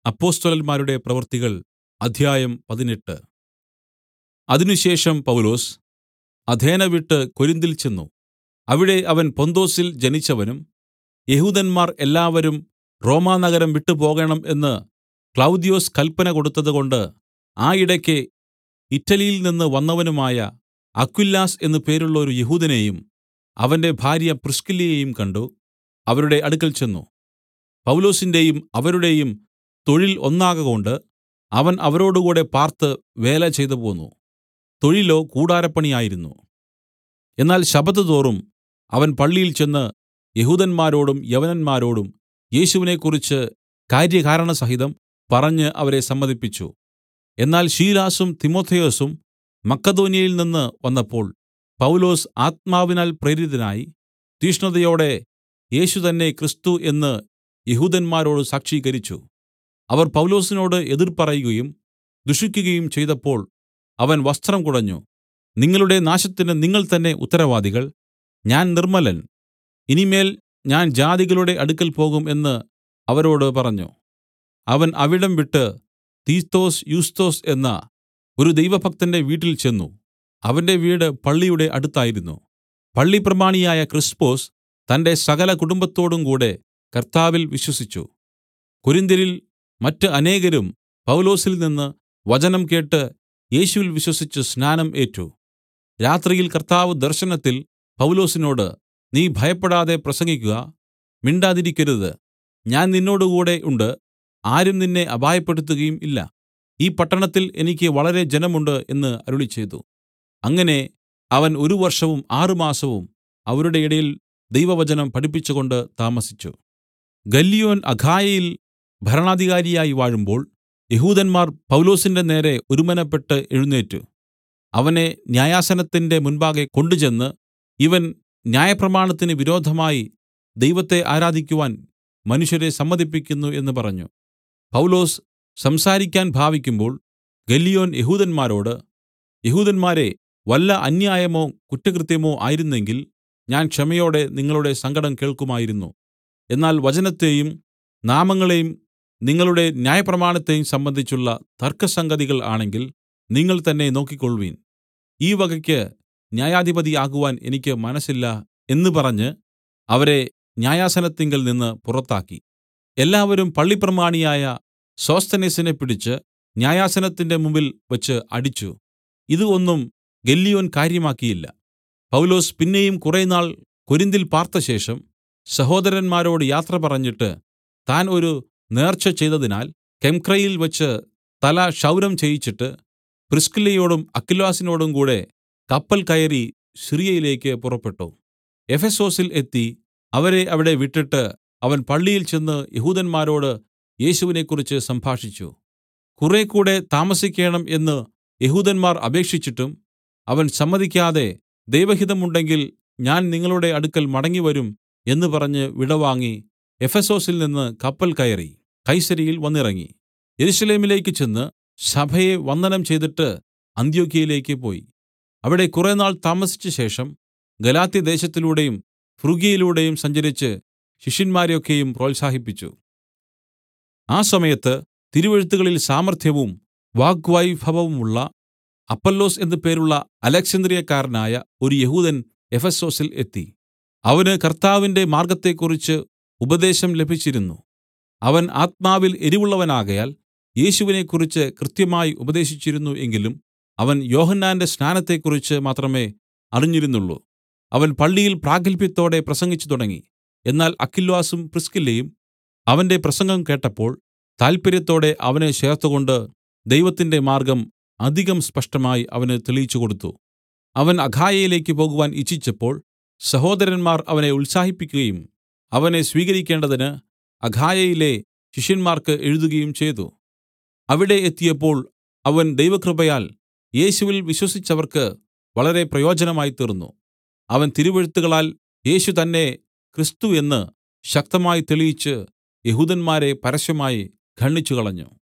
അപ്പൊസ്തലന്മാരുടെ പ്രവൃത്തികൾ അധ്യായം പതിനെട്ട് അതിനുശേഷം പൗലൊസ് അഥേന വിട്ട് കൊരിന്തിൽ ചെന്ന് അവിടെ അവൻ പൊന്തൊസിൽ ജനിച്ചവനും യെഹൂദന്മാർ എല്ലാവരും റോമാനഗരം വിട്ടുപോകണം എന്ന് ക്ലൌദ്യൊസ് കല്പന കൊടുത്തതുകൊണ്ട് ആ ഇടയ്ക്ക് ഇറ്റലിയിൽ നിന്ന് വന്നവനുമായ അക്വിലാസ് എന്നു പേരുള്ളോരു യെഹൂദനെയും അവന്റെ ഭാര്യ പ്രിസ്കില്ലയെയും കണ്ട് അവരുടെ അടുക്കൽ ചെന്ന് പൗലൊസിന്റെയും അവരുടെയും തൊഴിൽ ഒന്നാകകൊണ്ട് അവൻ അവരോടുകൂടെ പാർത്ത് വേല ചെയ്തുപോന്നു തൊഴിലോ കൂടാരപ്പണിയായിരുന്നു എന്നാൽ ശബ്ബത്തുതോറും അവൻ പള്ളിയിൽ ചെന്ന് യെഹൂദന്മാരോടും യവനന്മാരോടും യേശുവിനെക്കുറിച്ച് കാര്യകാരണസഹിതം പറഞ്ഞ് അവരെ സമ്മതിപ്പിച്ചു എന്നാൽ ശീലാസും തിമൊഥെയൊസും മക്കെദോന്യയിൽ നിന്ന് വന്നപ്പോൾ പൗലൊസ് ആത്മാവിനാൽ പ്രേരിതനായി തീഷ്ണതയോടെ യേശു തന്നെ ക്രിസ്തു എന്ന് യെഹൂദന്മാരോട് സാക്ഷീകരിച്ചു അവർ പൗലൊസിനോട് എതിർ പറയുകയും ദുഷിക്കുകയും ചെയ്തപ്പോൾ അവൻ വസ്ത്രം കുടഞ്ഞു നിങ്ങളുടെ നാശത്തിന് നിങ്ങൾ തന്നെ ഉത്തരവാദികൾ ഞാൻ നിർമ്മലൻ ഇനി മേൽ ഞാൻ ജാതികളുടെ അടുക്കൽ പോകും എന്ന് അവരോട് പറഞ്ഞു അവൻ അവിടം വിട്ട് തീത്തൊസ് യുസ്തൊസ് എന്ന ഒരു ദൈവഭക്തന്റെ വീട്ടിൽ ചെന്ന് അവന്റെ വീട് പള്ളിയുടെ അടുത്തായിരുന്നു പള്ളിപ്രമാണിയായ ക്രിസ്പൊസ് തന്റെ സകല കുടുംബത്തോടും കൂടെ കർത്താവിൽ വിശ്വസിച്ചു കൊരിന്ത്യരിൽ മറ്റ് അനേകരും പൗലൊസിൽ നിന്ന് വചനം കേട്ട് യേശുവിൽ വിശ്വസിച്ച് സ്നാനം ഏറ്റു രാത്രിയിൽ കർത്താവ് ദർശനത്തിൽ പൗലൊസിനോട് നീ ഭയപ്പെടാതെ പ്രസംഗിക്കുക മിണ്ടാതിരിക്കരുത് ഞാൻ നിന്നോടുകൂടെ ഉണ്ട് ആരും നിന്നെ അപായപ്പെടുത്തുകയും ഇല്ല ഈ പട്ടണത്തിൽ എനിക്ക് വളരെ ജനമുണ്ട് എന്ന് അരുളിച്ചെയ്തു അങ്ങനെ അവൻ ഒരു വർഷവും ആറുമാസവും അവരുടെ ഇടയിൽ ദൈവവചനം പഠിപ്പിച്ചുകൊണ്ട് താമസിച്ചു ഗല്ലിയോൻ അഖായയിൽ ഭരണാധികാരിയായി വാഴുമ്പോൾ യഹൂദന്മാർ പൗലൊസിന്റെ നേരെ ഒരുമനപ്പെട്ട് എഴുന്നേറ്റ് അവനെ ന്യായാസനത്തിന്റെ മുൻപാകെ കൊണ്ടുചെന്ന് ഇവൻ ന്യായപ്രമാണത്തിന് വിരോധമായി ദൈവത്തെ ആരാധിക്കുവാൻ മനുഷ്യരെ സമ്മതിപ്പിക്കുന്നു എന്ന് പറഞ്ഞു പൗലൊസ് സംസാരിക്കാൻ ഭാവിക്കുമ്പോൾ ഗല്ലിയോൻ യഹൂദന്മാരോട് യഹൂദന്മാരെ വല്ല അന്യായമോ കുറ്റകൃത്യമോ ആയിരുന്നെങ്കിൽ ഞാൻ ക്ഷമയോടെ നിങ്ങളുടെ സങ്കടം കേൾക്കുമായിരുന്നു എന്നാൽ വചനത്തെയും നാമങ്ങളെയും നിങ്ങളുടെ ന്യായപ്രമാണത്തെയും സംബന്ധിച്ചുള്ള തർക്കസംഗതികൾ ആണെങ്കിൽ നിങ്ങൾ തന്നെ നോക്കിക്കൊൾവിൻ ഈ വകയ്ക്ക് ന്യായാധിപതി ആകുവാൻ എനിക്ക് മനസ്സില്ല എന്ന് പറഞ്ഞ് അവരെ ന്യായാസനത്തിങ്കൽ നിന്ന് പുറത്താക്കി എല്ലാവരും പള്ളിപ്രമാണിയായ സോസ്തനെസിനെ പിടിച്ച് ന്യായാസനത്തിന്റെ മുമ്പിൽ വെച്ച് അടിച്ചു ഇത് ഒന്നും ഗല്ലിയോൻ കാര്യമാക്കിയില്ല പൗലൊസ് പിന്നെയും കുറേനാൾ കൊരിന്തിൽ പാർത്തശേഷം സഹോദരന്മാരോട് യാത്ര പറഞ്ഞിട്ട് താൻ ഒരു നേർച്ച ചെയ്തതിനാൽ കെംക്രയിൽ വെച്ച് തല ക്ഷൗരം ചെയ്യിച്ചിട്ട് പ്രിസ്കില്ലയോടും അക്വിലാസിനോടും കൂടെ കപ്പൽ കയറി സിറിയയിലേക്ക് പുറപ്പെട്ടു എഫെസൊസിൽ എത്തി അവരെ അവിടെ വിട്ടിട്ട് അവൻ പള്ളിയിൽ ചെന്ന് യഹൂദന്മാരോട് യേശുവിനെക്കുറിച്ച് സംഭാഷിച്ചു കുറെ കൂടെ താമസിക്കേണം എന്ന് യഹൂദന്മാർ അപേക്ഷിച്ചിട്ടും അവൻ സമ്മതിക്കാതെ ദൈവഹിതമുണ്ടെങ്കിൽ ഞാൻ നിങ്ങളുടെ അടുക്കൽ മടങ്ങിവരും എന്ന് പറഞ്ഞ് വിടവാങ്ങി എഫെസൊസിൽ നിന്ന് കപ്പൽ കയറി കൈസരിയിൽ വന്നിറങ്ങി യെരൂശലേമിലേക്ക് ചെന്ന് സഭയെ വന്ദനം ചെയ്തിട്ട് അന്ത്യൊക്യയിലേക്ക് പോയി അവിടെ കുറേനാൾ താമസിച്ച ശേഷം ഗലാത്യദേശത്തിലൂടെയും ഫ്രുഗ്യയിലൂടെയും സഞ്ചരിച്ച് ശിഷ്യന്മാരെയൊക്കെയും പ്രോത്സാഹിപ്പിച്ചു ആ സമയത്ത് തിരുവെഴുത്തുകളിൽ സാമർത്ഥ്യവും വാഗ്വൈഭവവുമുള്ള അപ്പല്ലോസ് എന്നു പേരുള്ള അലെക്സന്ത്രിയക്കാരനായ ഒരു യഹൂദൻ എഫെസൊസിൽ എത്തി അവന് കർത്താവിന്റെ മാർഗ്ഗത്തെക്കുറിച്ച് ഉപദേശം ലഭിച്ചിരുന്നു അവൻ ആത്മാവിൽ എരിവുള്ളവനാകയാൽ യേശുവിനെക്കുറിച്ച് കൃത്യമായി ഉപദേശിച്ചിരുന്നു എങ്കിലും അവൻ യോഹന്നാന്റെ സ്നാനത്തെക്കുറിച്ച് മാത്രമേ അറിഞ്ഞിരുന്നുള്ളൂ അവൻ പള്ളിയിൽ പ്രാഗത്ഭ്യത്തോടെ പ്രസംഗിച്ചു തുടങ്ങി എന്നാൽ അക്വിലാസും പ്രിസ്കില്ലയും അവന്റെ പ്രസംഗം കേട്ടപ്പോൾ താല്പര്യത്തോടെ അവനെ ചേർത്തുകൊണ്ട് ദൈവത്തിന്റെ മാർഗ്ഗം അധികം സ്പഷ്ടമായി അവന് തെളിയിച്ചു കൊടുത്തു അവൻ അഖായയിലേക്ക് പോകുവാൻ ഇച്ഛിച്ചപ്പോൾ സഹോദരന്മാർ അവനെ ഉത്സാഹിപ്പിക്കുകയും അവനെ സ്വീകരിക്കേണ്ടതിന് അഖായയിലെ ശിഷ്യന്മാർക്ക് എഴുതുകയും ചെയ്തു അവിടെ എത്തിയപ്പോൾ അവൻ ദൈവകൃപയാൽ യേശുവിൽ വിശ്വസിച്ചവർക്ക് വളരെ പ്രയോജനമായി തീർന്നു അവൻ തിരുവെഴുത്തുകളാൽ യേശു തന്നെ ക്രിസ്തു എന്ന് ശക്തമായി തെളിയിച്ച് യഹൂദന്മാരെ പരസ്യമായി ഖണ്ഡിച്ചുകളഞ്ഞു